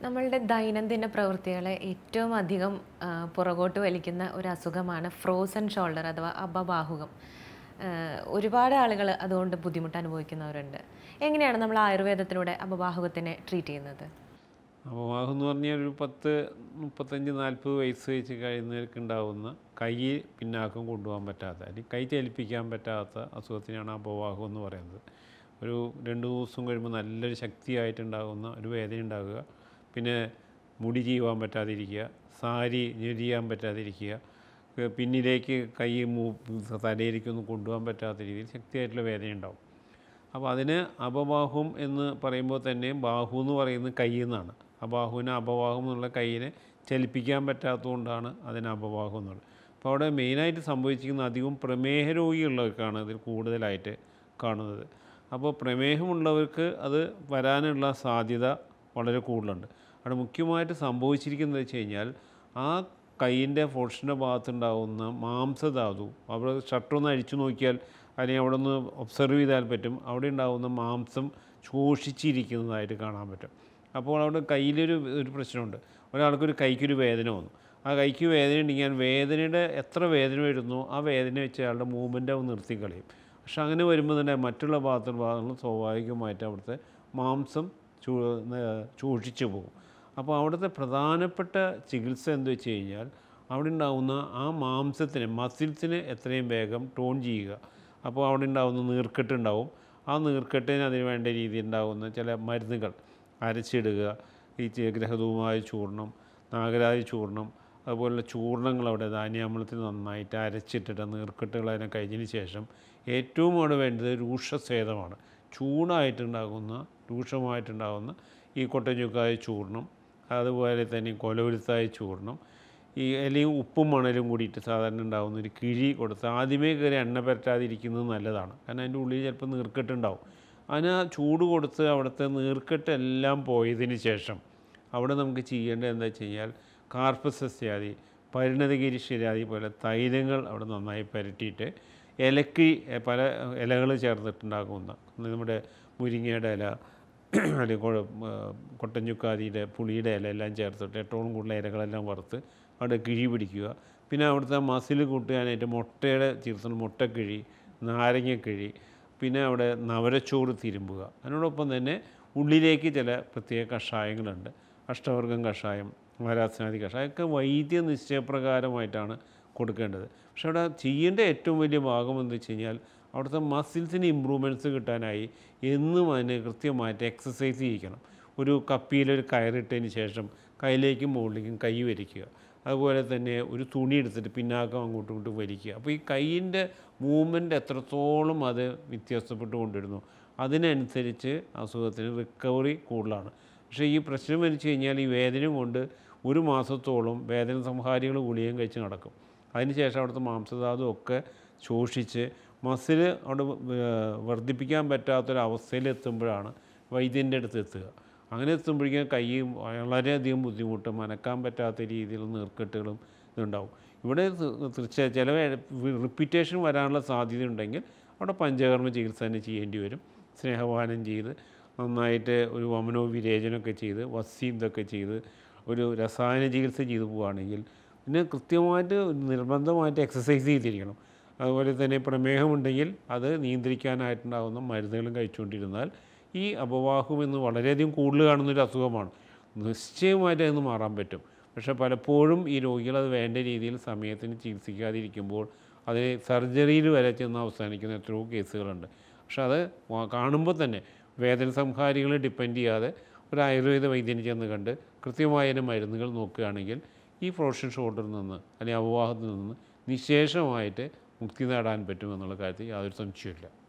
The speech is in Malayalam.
നമ്മളുടെ ദൈനംദിന പ്രവൃത്തികളെ ഏറ്റവും അധികം ആ, പുറകോട്ട് വലിക്കുന്ന ഒരു അസുഖമാണ് ഫ്രോസൺ ഷോൾഡർ അഥവാ അപബാഹുകം ആ, ഒരുപാട് ആളുകൾ അതുകൊണ്ട് ബുദ്ധിമുട്ട് അനുഭവിക്കുന്നവരുണ്ട് എങ്ങനെയാണ് നമ്മൾ ആയുർവേദത്തിലൂടെ അപബാഹുകത്തിനെ ട്രീറ്റ് ചെയ്യുന്നത് അപവാഹം എന്ന് പറഞ്ഞാൽ ഒരു പത്ത് മുപ്പത്തഞ്ച് നാൽപ്പത് വയസ്സ് വെച്ച് കഴിയുന്നവർക്ക് ഉണ്ടാവുന്ന കൈ പിന്നാക്കം കൊണ്ടുപോകാൻ പറ്റാത്ത അല്ലെങ്കിൽ കൈ ചലിപ്പിക്കാൻ പറ്റാത്ത അസുഖത്തിനാണ് അപവാഹം എന്ന് പറയുന്നത് ഒരു രണ്ട് ദിവസം കഴിയുമ്പോൾ നല്ലൊരു ശക്തിയായിട്ടുണ്ടാകുന്ന ഒരു വേദന ഉണ്ടാകുക പിന്നെ മുടി ചെയ്യുവാൻ പറ്റാതിരിക്കുക സാരി ഞെരിയാൻ പറ്റാതിരിക്കുക ഏ, പിന്നിലേക്ക് കൈ മൂ തലയിലേക്കൊന്നും കൊണ്ടുപോകാൻ പറ്റാത്ത രീതിയിൽ ശക്തിയായിട്ടുള്ള വേദന ഉണ്ടാവും അപ്പോൾ അതിന് അപബാഹും എന്ന് പറയുമ്പോൾ തന്നെ ബാഹു എന്ന് പറയുന്നത് കൈ എന്നാണ് അബാഹുവിന് അപവാഹം എന്നുള്ള കൈയിനെ ചലിപ്പിക്കാൻ പറ്റാത്തതുകൊണ്ടാണ് അതിന് അപവാഹം എന്നുള്ളത് അപ്പോൾ അവിടെ മെയിനായിട്ട് സംഭവിച്ചിരിക്കുന്ന അധികവും പ്രമേഹ രോഗിയുള്ളവർക്കാണ് ഇതിൽ കൂടുതലായിട്ട് കാണുന്നത് അപ്പോൾ പ്രമേഹമുള്ളവർക്ക് അത് വരാനുള്ള സാധ്യത വളരെ കൂടുതലുണ്ട് അവിടെ മുഖ്യമായിട്ട് സംഭവിച്ചിരിക്കുന്നത് വെച്ച് കഴിഞ്ഞാൽ ആ കൈയിൻ്റെ ഫോർഷൻ്റെ ഭാഗത്തുണ്ടാകുന്ന മാംസധാതു അവിടെ ഷർട്ടൊന്ന് അഴിച്ചു നോക്കിയാൽ അല്ലെങ്കിൽ അവിടെ ഒന്ന് ഒബ്സർവ് ചെയ്താൽ പറ്റും അവിടെ ഉണ്ടാകുന്ന മാംസം ശോഷിച്ചിരിക്കുന്നതായിട്ട് കാണാൻ പറ്റും അപ്പോൾ അവിടെ കയ്യിലൊരു ഒരു പ്രശ്നമുണ്ട് ഒരാൾക്കൊരു കൈക്കൊരു വേദന വന്നു ആ കൈക്ക് വേദന ഉണ്ടെങ്കിൽ ആ വേദനയുടെ എത്ര വേദന വരുന്നു ആ വേദന വെച്ച് അയാളുടെ മൂവ്മെൻ്റ് അവൻ നിർത്തിക്കളയും പക്ഷെ അങ്ങനെ വരുമ്പോൾ തന്നെ മറ്റുള്ള ഭാഗത്തുള്ള ഭാഗങ്ങൾ സ്വാഭാവികമായിട്ട് അവിടുത്തെ മാംസം ചൂ ചൂഷിച്ചു പോകും അപ്പോൾ അവിടുത്തെ പ്രധാനപ്പെട്ട ചികിത്സ എന്ത് വെച്ച് കഴിഞ്ഞാൽ അവിടെ ഉണ്ടാകുന്ന ആ മാംസത്തിനെ മസിൽസിനെ എത്രയും വേഗം ടോൺ ചെയ്യുക അപ്പോൾ അവിടെ ഉണ്ടാകുന്ന നീർക്കെട്ട് ഉണ്ടാവും ആ നീർക്കെട്ടിന് അതിന് വേണ്ട രീതിയിൽ ഉണ്ടാകുന്ന ചില മരുന്നുകൾ അരച്ചിടുക ഈ ചെ- ഗ്രഹധൂമായ ചൂർണം നാഗരാജ ചൂർണം അതുപോലുള്ള ചൂർണങ്ങൾ അവിടെ ധാന്യാമൃതത്തിൽ നന്നായിട്ട് അരച്ചിട്ടിട്ട് നീർക്കെട്ടുകൾ അതിനെ കഴിഞ്ഞതിന് ശേഷം ഏറ്റവും അവിടെ വേണ്ടത് രൂക്ഷസ്വേദമാണ് ചൂടായിട്ടുണ്ടാകുന്ന രൂക്ഷമായിട്ടുണ്ടാകുന്ന ഈ കൊട്ടഞ്ഞുക്കായ ചൂർണം അതുപോലെ തന്നെ കൊലവരുത്തായ ചൂർണം ഈ അല്ലെങ്കിൽ ഉപ്പും മണലും കൂടിയിട്ട് സാധാരണ ഉണ്ടാകുന്ന ഒരു കിഴി കൊടുത്ത് ആദ്യമേ കയറി എണ്ണ പരറ്റാതിരിക്കുന്നത് നല്ലതാണ് കാരണം അതിൻ്റെ ഉള്ളിൽ ചിലപ്പോൾ നീർക്കെട്ടുണ്ടാവും അതിന് ആ ചൂട് കൊടുത്ത് അവിടുത്തെ നീർക്കെട്ടെല്ലാം പോയതിന് ശേഷം അവിടെ നമുക്ക് ചെയ്യേണ്ടത് എന്താ വെച്ച് കഴിഞ്ഞാൽ കാർപ്പസസ്യാദി പരിണതഗിരി ശിരാദി പോലെ തൈലങ്ങൾ അവിടെ നന്നായി പുരട്ടിയിട്ട് ഇലക്ക് പല ഇലകൾ ചേർന്നിട്ടുണ്ടാകുന്ന നമ്മുടെ മുരിങ്ങയുടെ ഇല അല്ലെങ്കിൽ കുഴ- ആ, കൊട്ടഞ്ചുക്കാതിയുടെ പുളിയുടെ ഇല എല്ലാം ചേർത്തിട്ട് ഏറ്റവും കൂടുതൽ ഇലകളെല്ലാം വറുത്ത് അവിടെ കിഴി പിടിക്കുക പിന്നെ അവിടുത്തെ മസിൽ കൂട്ടാനായിട്ട് മുട്ടയുടെ ചേർത്തുന്ന മുട്ടക്കിഴി നാരങ്ങക്കിഴി പിന്നെ അവിടെ നവരച്ചോറ് തിരുമ്പുക അതിനോടൊപ്പം തന്നെ ഉള്ളിലേക്ക് ചില പ്രത്യേക കഷായങ്ങളുണ്ട് അഷ്ടവർഗം കഷായം മഹാരാസനാദി കഷായം ഒക്കെ വൈദ്യ നിശ്ചയപ്രകാരമായിട്ടാണ് കൊടുക്കേണ്ടത് പക്ഷെ അവിടെ ചെയ്യേണ്ട ഏറ്റവും വലിയ ഭാഗം എന്ന് വെച്ച് കഴിഞ്ഞാൽ അവിടുത്തെ മസിൽസിന് ഇമ്പ്രൂവ്മെൻറ്റ്സ് കിട്ടാനായി എന്നും അതിന് കൃത്യമായിട്ട് എക്സസൈസ് ചെയ്യിക്കണം ഒരു കപ്പിയിലൊരു കയറിട്ടതിന് ശേഷം കയ്യിലേക്കും മുകളിലേക്കും കൈ വരിക്കുക അതുപോലെ തന്നെ ഒരു തുണി എടുത്തിട്ട് പിന്നാക്കം അങ്ങോട്ടും ഇങ്ങോട്ടും വലിക്കുക അപ്പോൾ ഈ കൈയിൻ്റെ മൂവ്മെൻറ്റ് എത്രത്തോളം അത് വ്യത്യാസപ്പെട്ട് കൊണ്ടിരുന്നു അതിനനുസരിച്ച് അസുഖത്തിന് റിക്കവറി കൂടുതലാണ് പക്ഷേ ഈ പ്രശ്നം വരിച്ചു കഴിഞ്ഞാൽ ഈ വേദന കൊണ്ട് ഒരു മാസത്തോളം വേദന സംഹാരികൾ ഗുളികയും കഴിച്ച് നടക്കും അതിനുശേഷം അവിടുത്തെ മാംസധാതു ഒക്കെ ശോഷിച്ച് മസിൽ അവിടെ വ- വർദ്ധിപ്പിക്കാൻ പറ്റാത്തൊരവസ്ഥയിലെത്തുമ്പോഴാണ് വൈദ്യൻ്റെ അടുത്ത് എത്തുക അങ്ങനെ എത്തുമ്പോഴേക്കും കൈ വളരെയധികം ബുദ്ധിമുട്ടും അനക്കാൻ പറ്റാത്ത രീതിയിലുള്ള നീർക്കെട്ടുകളും ഇതുണ്ടാവും ഇവിടെ തി- തീർച്ചയായും ചില റിപ്പീറ്റേഷൻ വരാനുള്ള സാധ്യത ഉണ്ടെങ്കിൽ അവിടെ പഞ്ചകർമ്മ ചികിത്സ തന്നെ ചെയ്യേണ്ടി വരും സ്നേഹപാനം ചെയ്ത് നന്നായിട്ട് ഒരു വമനോ വിരേചനമൊക്കെ ചെയ്ത് വസ്യം ഇതൊക്കെ ചെയ്ത് ഒരു രസായന ചികിത്സ ചെയ്തു പോവുകയാണെങ്കിൽ പിന്നെ കൃത്യമായിട്ട് നിർബന്ധമായിട്ട് എക്സസൈസ് ചെയ്തിരിക്കണം അതുപോലെ തന്നെ പ്രമേഹമുണ്ടെങ്കിൽ അത് നിയന്ത്രിക്കാനായിട്ടുണ്ടാകുന്ന മരുന്നുകളും കഴിച്ചുകൊണ്ടിരുന്നാൽ ഈ അപവാഹം എന്ന് വളരെയധികം കൂടുതൽ കാണുന്നൊരു അസുഖമാണ് നിശ്ചയമായിട്ട് അതിന് മാറാൻ പറ്റും പക്ഷേ പലപ്പോഴും ഈ രോഗികൾ അത് വേണ്ട രീതിയിൽ സമയത്തിന് ചികിത്സിക്കാതിരിക്കുമ്പോൾ അതിന് സർജറിയിൽ വരെ ചെന്ന് അവസാനിക്കുന്ന എത്രയോ കേസുകളുണ്ട് പക്ഷെ അത് വാ- കാണുമ്പോൾ തന്നെ വേദന സംഹാരികളെ ഡിപ്പെൻഡ് ചെയ്യാതെ ഒരു ആയുർവേദ വൈദ്യനെ ചെന്ന് കണ്ട് കൃത്യമായ അതിന് മരുന്നുകൾ നോക്കുകയാണെങ്കിൽ ഈ ഫ്രോഷൻ ഷോൾഡറിൽ നിന്ന് അല്ലെങ്കിൽ അപവാഹത്തിൽ നിന്ന് നിശേഷമായിട്ട് മുക്തി നേടാൻ പറ്റുമെന്നുള്ള കാര്യത്തിൽ യാതൊരു സംശയമില്ല